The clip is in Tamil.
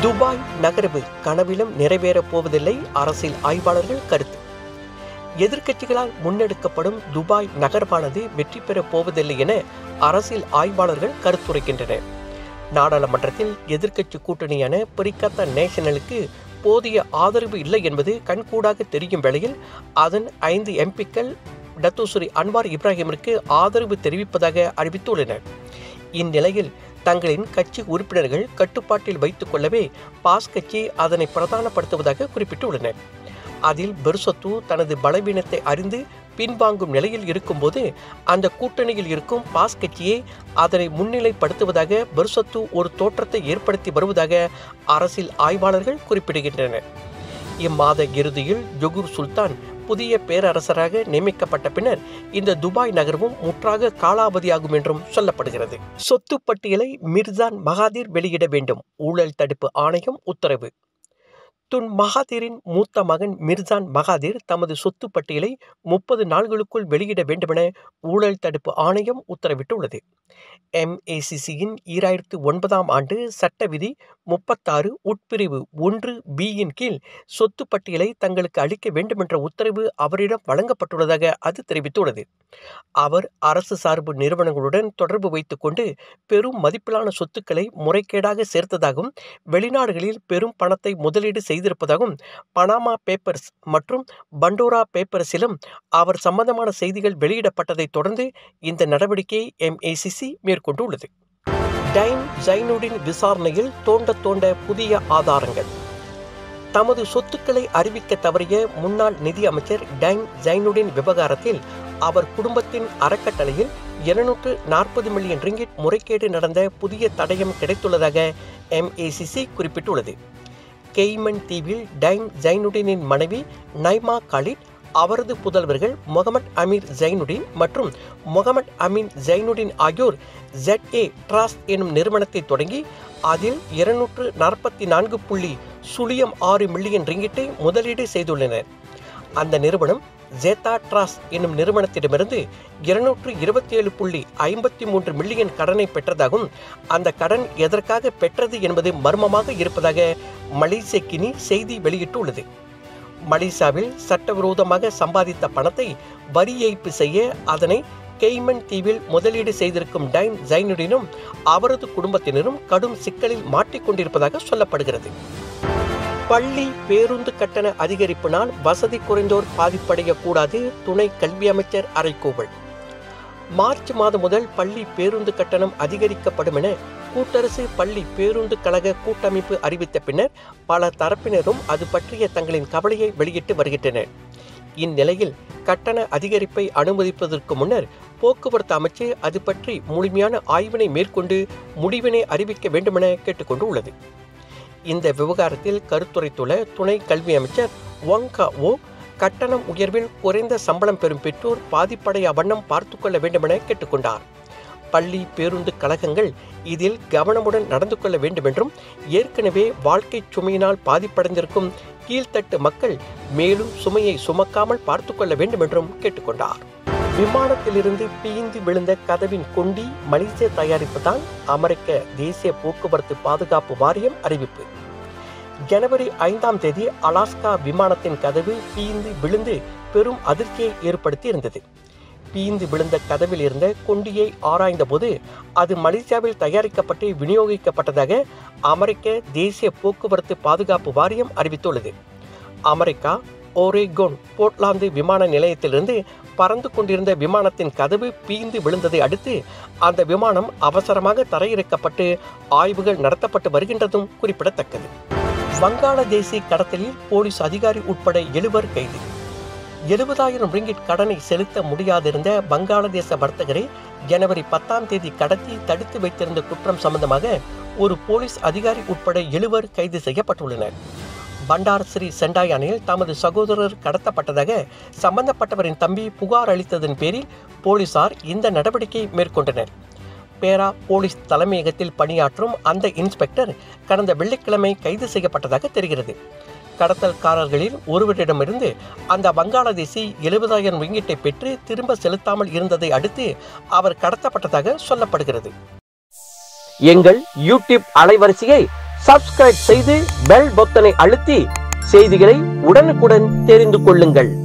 துபாய் நகர்வு கனவிலும் நிறைவேறப் போவதில்லை அரசியல் ஆய்வாளர்கள் கருத்து எதிர்க்கட்சிகளால் முன்னெடுக்கப்படும் துபாய் நகர்வானது வெற்றி பெறப் போவதில்லை என அரசியல் ஆய்வாளர்கள் கருத்துரைக்கின்றனர் நாடாளுமன்றத்தில் எதிர்க்கட்சி கூட்டணியான பிரிக்கத்த நேஷனலுக்கு போதிய ஆதரவு இல்லை என்பது கண்கூடாக தெரியும் வேளையில் அதன் ஐந்து எம்பிக்கள் டத்தோசுரி அன்வார் இப்ராஹிமிற்கு ஆதரவு தெரிவிப்பதாக அறிவித்துள்ளனர் இந்நிலையில் தங்களின் கட்சி உறுப்பினர்கள் கட்டுப்பாட்டில் வைத்துக் கொள்ளவே பாஸ் கட்சி அதனை பிரதானப்படுத்துவதாக குறிப்பிட்டுள்ளனர் அதில் பெர்சத்து தனது பலவீனத்தை அறிந்து பின்வாங்கும் நிலையில் இருக்கும்போது அந்த கூட்டணியில் இருக்கும் பாஸ் கட்சியை அதனை முன்னிலைப்படுத்துவதாக பெர்சத்து ஒரு தோற்றத்தை ஏற்படுத்தி வருவதாக அரசியல் ஆய்வாளர்கள் குறிப்பிடுகின்றனர் இம்மாத இறுதியில் ஜொகூர் சுல்தான் புதிய பேரரசராக நியமிக்கப்பட்ட பின்னர் இந்த துபாய் நகரமும் முற்றாக காலாவதியாகும் என்றும் சொல்லப்படுகிறது சொத்து பட்டியலை மிர்சான் மகாதீர் வெளியிட வேண்டும் ஊழல் தடுப்பு ஆணையம் உத்தரவு துன் மகாதீரின் மூத்த மகன் மிர்சான் மகாதீர் தமது சொத்து பட்டியலை முப்பது நாள்களுக்குள் வெளியிட வேண்டுமென ஊழல் தடுப்பு ஆணையம் உத்தரவிட்டுள்ளது எம்ஏசிசியின் ஈராயிரத்து ஒன்பதாம் ஆண்டு சட்ட விதி முப்பத்தாறு உட்பிரிவு ஒன்று பியின் கீழ் சொத்து பட்டியலை தங்களுக்கு அளிக்க வேண்டுமென்ற உத்தரவு அவரிடம் வழங்கப்பட்டுள்ளதாக அது தெரிவித்துள்ளது அவர் அரசு சார்பு நிறுவனங்களுடன் தொடர்பு வைத்துக்கொண்டு பெரும் மதிப்பிலான சொத்துக்களை முறைகேடாக சேர்த்ததாகவும் வெளிநாடுகளில் பெரும் பணத்தை முதலீடு செய்திருப்பதாகவும் பனாமா பேப்பர்ஸ் மற்றும் பண்டோரா பேப்பர்ஸிலும் அவர் சம்பந்தமான செய்திகள் வெளியிடப்பட்டதைத் தொடர்ந்து இந்த நடவடிக்கையை எம்ஏசிசி மேற்கொண்டுள்ளது டைம் ஜைனுடின் விசாரணையில் தோண்ட தோண்ட புதிய ஆதாரங்கள் தமது சொத்துக்களை அறிவிக்க தவறிய முன்னாள் நிதி அமைச்சர் டைம் ஜைனுடின் விவகாரத்தில் அவர் குடும்பத்தின் அறக்கட்டளையில் இருநூற்று நாற்பது மில்லியன் ரிங்கிட் முறைகேடு நடந்த புதிய தடயம் கிடைத்துள்ளதாக எம்ஏசிசி குறிப்பிட்டுள்ளது கெய்மன் தீவில் டைம் ஜைனுடினின் மனைவி நைமா காலிட் அவரது புதல்வர்கள் முகமது அமீர் ஜைனுடின் மற்றும் முகமது அமீன் ஜைனுடின் ஆகியோர் ஜெட் ஏ ட்ராஸ்ட் எனும் நிறுவனத்தை தொடங்கி அதில் இருநூற்று நாற்பத்தி நான்கு புள்ளி சுழியம் ஆறு மில்லியன் ரிங்கிட்டை முதலீடு செய்துள்ளனர் அந்த நிறுவனம் ஜேதா ட்ராஸ் என்னும் நிறுவனத்திடமிருந்து இருநூற்று இருபத்தி ஏழு புள்ளி ஐம்பத்தி மூன்று மில்லியன் கடனை பெற்றதாகவும் அந்த கடன் எதற்காக பெற்றது என்பது மர்மமாக இருப்பதாக மலேசிய கினி செய்தி வெளியிட்டுள்ளது மலேசியாவில் சட்டவிரோதமாக சம்பாதித்த பணத்தை வரி ஏய்ப்பு செய்ய அதனை கெய்மன் தீவில் முதலீடு செய்திருக்கும் டைன் ஜைனுடினும் அவரது குடும்பத்தினரும் கடும் சிக்கலில் மாட்டிக்கொண்டிருப்பதாக சொல்லப்படுகிறது பள்ளி பேருந்து கட்டண அதிகரிப்பினால் வசதி குறைந்தோர் பாதிப்படையக்கூடாது துணை கல்வி அமைச்சர் அறைகூவல் மார்ச் மாதம் முதல் பள்ளி பேருந்து கட்டணம் அதிகரிக்கப்படும் என கூட்டரசு பள்ளி பேருந்து கழக கூட்டமைப்பு அறிவித்த பின்னர் பல தரப்பினரும் அது பற்றிய தங்களின் கவலையை வெளியிட்டு வருகின்றனர் இந்நிலையில் கட்டண அதிகரிப்பை அனுமதிப்பதற்கு முன்னர் போக்குவரத்து அமைச்சு அது பற்றி முழுமையான ஆய்வினை மேற்கொண்டு முடிவினை அறிவிக்க வேண்டுமென கேட்டுக்கொண்டுள்ளது இந்த விவகாரத்தில் கருத்துரைத்துள்ள துணை கல்வி அமைச்சர் ஒங்கா ஓ கட்டணம் உயர்வில் குறைந்த சம்பளம் பெறும் பெற்றோர் பாதிப்படைய வண்ணம் பார்த்து கொள்ள வேண்டுமென கேட்டுக்கொண்டார் பள்ளி பேருந்து கழகங்கள் இதில் கவனமுடன் நடந்து கொள்ள வேண்டுமென்றும் ஏற்கனவே வாழ்க்கை சுமையினால் பாதிப்படைந்திருக்கும் கீழ்த்தட்டு மக்கள் மேலும் சுமையை சுமக்காமல் பார்த்து கொள்ள வேண்டுமென்றும் கேட்டுக்கொண்டார் விமானத்திலிருந்து பீந்து விழுந்த கதவின் கொண்டி மலேசிய தயாரிப்பு தான் அமெரிக்க தேசிய போக்குவரத்து பாதுகாப்பு வாரியம் அறிவிப்பு ஜனவரி ஐந்தாம் தேதி அலாஸ்கா விமானத்தின் கதவு பீந்து விழுந்து பெரும் அதிர்ச்சியை ஏற்படுத்தி இருந்தது பீந்து விழுந்த கதவில் இருந்த கொண்டியை ஆராய்ந்தபோது அது மலேசியாவில் தயாரிக்கப்பட்டு விநியோகிக்கப்பட்டதாக அமெரிக்க தேசிய போக்குவரத்து பாதுகாப்பு வாரியம் அறிவித்துள்ளது அமெரிக்கா ஓரேகோன் போர்ட்லாந்து விமான நிலையத்திலிருந்து பறந்து கொண்டிருந்த விமானத்தின் கதவு பீந்து விழுந்ததை அடுத்து அந்த விமானம் அவசரமாக தரையிறக்கப்பட்டு ஆய்வுகள் நடத்தப்பட்டு வருகின்றதும் குறிப்பிடத்தக்கது வங்காளதேசி கடத்தலில் போலீஸ் அதிகாரி உட்பட எழுவர் கைது எழுபதாயிரம் ரிங்கிட் கடனை செலுத்த முடியாதிருந்த வங்காளதேச வர்த்தகரை ஜனவரி பத்தாம் தேதி கடத்தி தடுத்து வைத்திருந்த குற்றம் சம்பந்தமாக ஒரு போலீஸ் அதிகாரி உட்பட எழுவர் கைது செய்யப்பட்டுள்ளனர் பண்டார் ஸ்ரீ செண்டாயானில் தமது சகோதரர் கடத்தப்பட்டதாக சம்பந்தப்பட்டவரின் தம்பி புகார் அளித்ததன் பேரில் போலீசார் இந்த நடவடிக்கை மேற்கொண்டனர் பேரா போலீஸ் தலைமையகத்தில் பணியாற்றும் அந்த இன்ஸ்பெக்டர் கடந்த வெள்ளிக்கிழமை கைது செய்யப்பட்டதாக தெரிகிறது கடத்தல்காரர்களில் ஒருவரிடமிருந்து அந்த வங்காளதேசி எழுபதாயிரம் ரிங்கிட்டை பெற்று திரும்ப செலுத்தாமல் இருந்ததை அடுத்து அவர் கடத்தப்பட்டதாக சொல்லப்படுகிறது எங்கள் யூடியூப் அலைவரிசையை சப்ஸ்கிரைப் செய்து பெல் பொத்தனை அழுத்தி செய்திகளை உடனுக்குடன் தெரிந்து கொள்ளுங்கள்